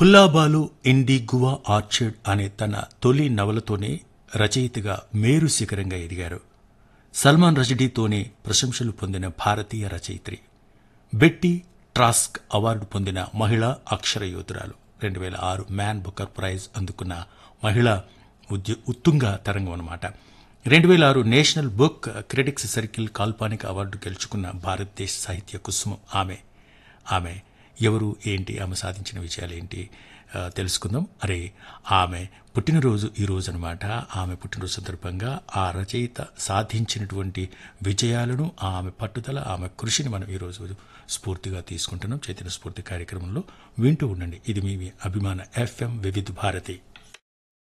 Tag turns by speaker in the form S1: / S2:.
S1: హుల్లాబాలు ఇండిగువా orchard అనే తన తొలి నవలతోనే రచయితగా మేరు శిఖరంగా ఎదిగారు సల్మాన్ రజడీతోనే ప్రశంసలు పొందిన భారతీయ రచయిత్రి బెట్టి ట్రాస్క్ అవార్డు పొందిన మహిళా అక్షర యోధురాలు రెండు వేల ఆరు మ్యాన్ బుకర్ ప్రైజ్ అందుకున్న మహిళా ఉద్య ఉత్తుంగ తరంగం అన్నమాట రెండు వేల ఆరు నేషనల్ బుక్ క్రిటిక్స్ సర్కిల్ కాల్పానిక అవార్డు గెలుచుకున్న భారతదేశ సాహిత్య కుసుమం ఆమె ఆమె ఎవరు ఏంటి ఆమె సాధించిన విజయాలు ఏంటి ఆ, తెలుసుకుందాం అరే ఆమె పుట్టినరోజు ఈ రోజు అనమాట ఆమె పుట్టినరోజు సందర్భంగా ఆ రచయిత సాధించినటువంటి విజయాలను ఆమె పట్టుదల ఆమె కృషిని మనం ఈరోజు స్ఫూర్తిగా తీసుకుంటున్నాం చైతన్య స్ఫూర్తి కార్యక్రమంలో వింటూ ఉండండి ఇది మీ మీ అభిమాన ఎఫ్ఎం వివిధ భారతి